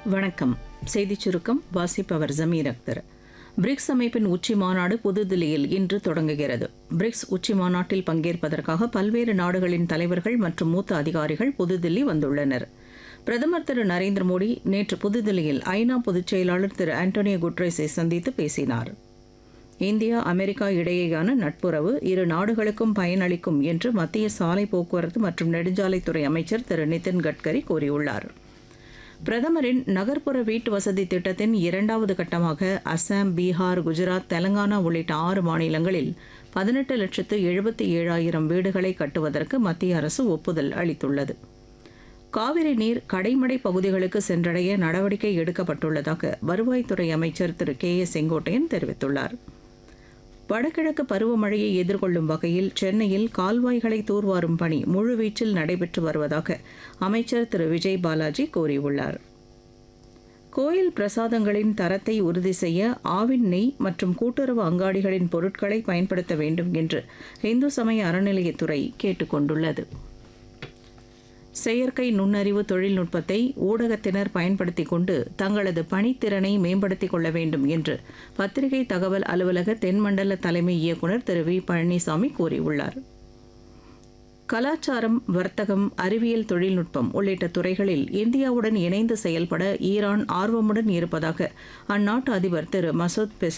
வணக்கம் செய்திச் சுருக்கம் வாசிப்பவர் ஜமீர் அக்தர் பிரிக்ஸ் அமைப்பின் உச்சி மாநாடு புதுதில்லியில் இன்று தொடங்குகிறது பிரிக்ஸ் உச்சி மாநாட்டில் பங்கேற்பதற்காக பல்வேறு நாடுகளின் தலைவர்கள் மற்றும் மூத்த அதிகாரிகள் புதுதில்லி வந்துள்ளனர் பிரதமர் திரு நரேந்திர மோடி நேற்று புதுதில்லியில் ஐநா பொதுச் செயலாளர் திரு ஆண்டோனியோ குட்ரஸை சந்தித்து பேசினார் இந்தியா அமெரிக்கா இடையேயான நட்புறவு இரு நாடுகளுக்கும் பயனளிக்கும் என்று மத்திய சாலை போக்குவரத்து மற்றும் நெடுஞ்சாலைத்துறை அமைச்சர் திரு நிதின் கட்கரி கூறியுள்ளார் பிரதமரின் நகர்ப்புற வீட்டு வசதி திட்டத்தின் இரண்டாவது கட்டமாக அசாம் பீகார் குஜராத் தெலங்கானா உள்ளிட்ட ஆறு மாநிலங்களில் பதினெட்டு லட்சத்து எழுபத்தி ஏழாயிரம் வீடுகளை கட்டுவதற்கு மத்திய அரசு ஒப்புதல் அளித்துள்ளது காவிரி நீர் கடைமடை பகுதிகளுக்கு சென்றடைய நடவடிக்கை எடுக்கப்பட்டுள்ளதாக வருவாய்த்துறை அமைச்சர் திரு கே ஏ செங்கோட்டையன் தெரிவித்துள்ளார் வடகிழக்கு பருவமழையை எதிர்கொள்ளும் வகையில் சென்னையில் கால்வாய்களை தூர்வாரும் பணி முழுவீச்சில் நடைபெற்று வருவதாக அமைச்சர் திரு விஜய் பாலாஜி கூறியுள்ளார் கோயில் பிரசாதங்களின் தரத்தை உறுதி செய்ய ஆவின் நெய் மற்றும் கூட்டுறவு அங்காடிகளின் பொருட்களை பயன்படுத்த வேண்டும் என்று இந்து சமய அறநிலையத்துறை கேட்டுக் கொண்டுள்ளது செயற்கை நுண்ணறிவு தொழில்நுட்பத்தை ஊடகத்தினர் பயன்படுத்திக் கொண்டு தங்களது பணித்திறனை மேம்படுத்திக் கொள்ள வேண்டும் என்று பத்திரிகை தகவல் அலுவலக தென்மண்டல தலைமை இயக்குநர் திரு வி பழனிசாமி கூறியுள்ளார் கலாச்சாரம் வர்த்தகம் அறிவியல் தொழில்நுட்பம் உள்ளிட்ட துறைகளில் இந்தியாவுடன் இணைந்து செயல்பட ஈரான் ஆர்வமுடன் இருப்பதாக அந்நாட்டு அதிபர் திரு மசூத்